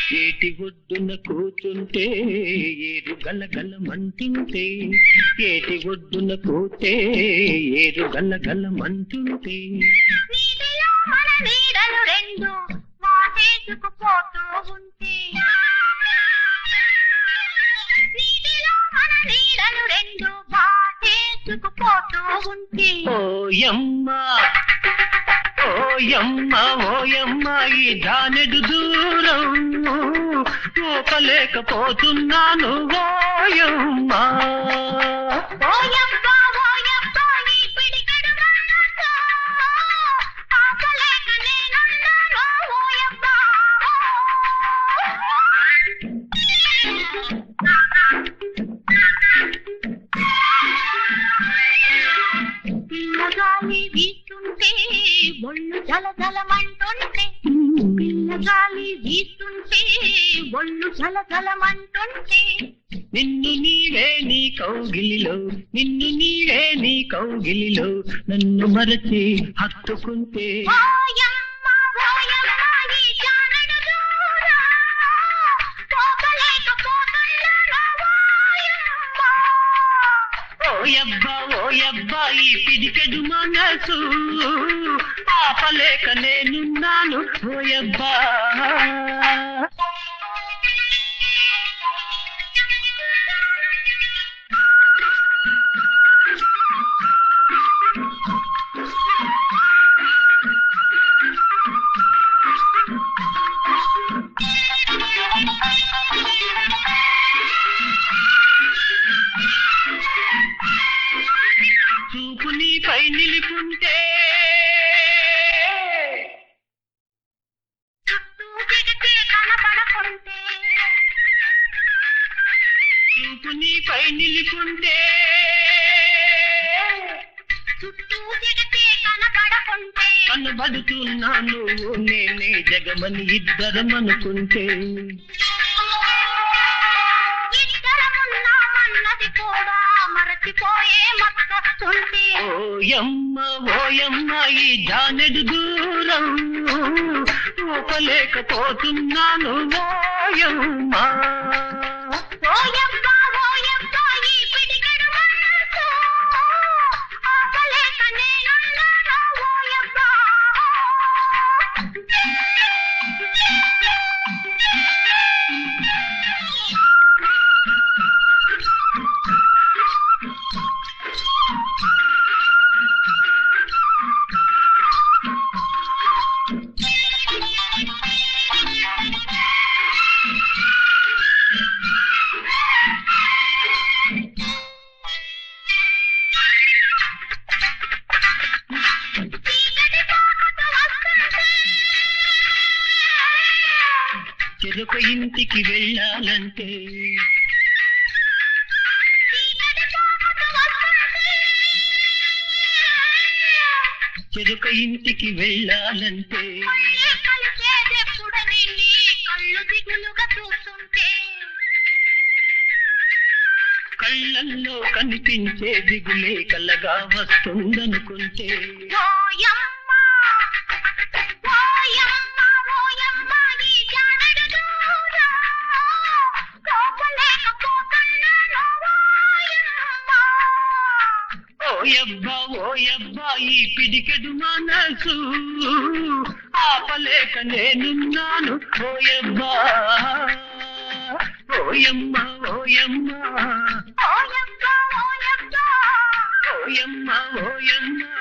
ఏటి ఒడ్డున కూర్చుంటే ఏరు గలగలమంటుంటే ఏటి ఒడ్డున కూతే ఏరు గలగలమంటుంటే నీటిలో మన నీడలు రెండు వాటేసుకుపోతూ ఉంటే నీటిలో మన నీడలు రెండు వాటేసుకుపోతూ ఉంటే ఓయమ్మ ఓయమ్మ ఓయమ్మ ఈ దానెడు దూరం ఓపలేకపోతున్నాను ఓయమ్మ ఓయబ్బా ఓయబ్బా ఈ పిడికెడు మనసు ఆపలేక నేనున్నాను ఓయబ్బా పిల్లగాలి వీస్తుంటే ఒళ్ళు జలజలమంటుంటే పిల్లగాలి వీస్తుంటే ఒళ్ళు జలజలమంటుంటే నిన్ను నీవే నీ కౌగిలిలో నిన్ను నీవే నీ కౌగిలిలో నన్ను మరచి హత్తుకుంటే ఓయమ్మ ఓయమ్మ ఈ జానడు దూరం పోగలేకపోతున్నాను ఓయమ్మ ఓయబ్బా ఓయబ్బా ఈ పిడికెడు మనసు ఆపలేక నేనున్నాను ఓయబ్బా చూపు నీపై నిలిపుంటే చుట్టూ దిగితే కనపడకుంటే చూపు నీపై నిలిపుంటే చుట్టూ దిగితే కనపడకుంటే కనబడుతున్నాను నేనే జగమని ఇద్దరం అనుకుంటే ఇద్దరమున్నామన్నది కూడా మరచిపోయే మత్తొస్తుంటే ఓయమ్మ ఓయమ్మ ఈ జానెడు దూరం ఊపలేకపోతున్నాను ఓయమ్మ ఓయబ్బా ఓయబ్బా ఈ పిడికెడు మనసు ఆపలేక నేనున్నాను ఓయబ్బా చీకటి పాకతో వస్తుంటే చెరొక ఇంటికి వెళ్ళాలంటే చీకటి పాకతో వస్తుంటే చెరొక ఇంటికి వెళ్ళాలంటే మళ్ళీ కలిసేదెప్పుడని నీ కళ్ళు దిగులుగా చూస్తుంటే కళ్ళల్లో కనిపించే దిగులే కలగా వస్తుందనుకుంటే ఓయమ్మ ఓయమ్మ ఓయమ్మ ఈ జానడు దూరం కోపలేకపోతున్నాను ఓయమ్మ ఓయబ్బా ఓయబ్బా ఈ పిడికెడు మనసు ఆపలేక నేనున్నాను ఓయబ్బా ఓయమ్మ ఓయమ్మ ఓయమ్మ ఓయమ్మ ఓయమ్మ ఓయమ్మ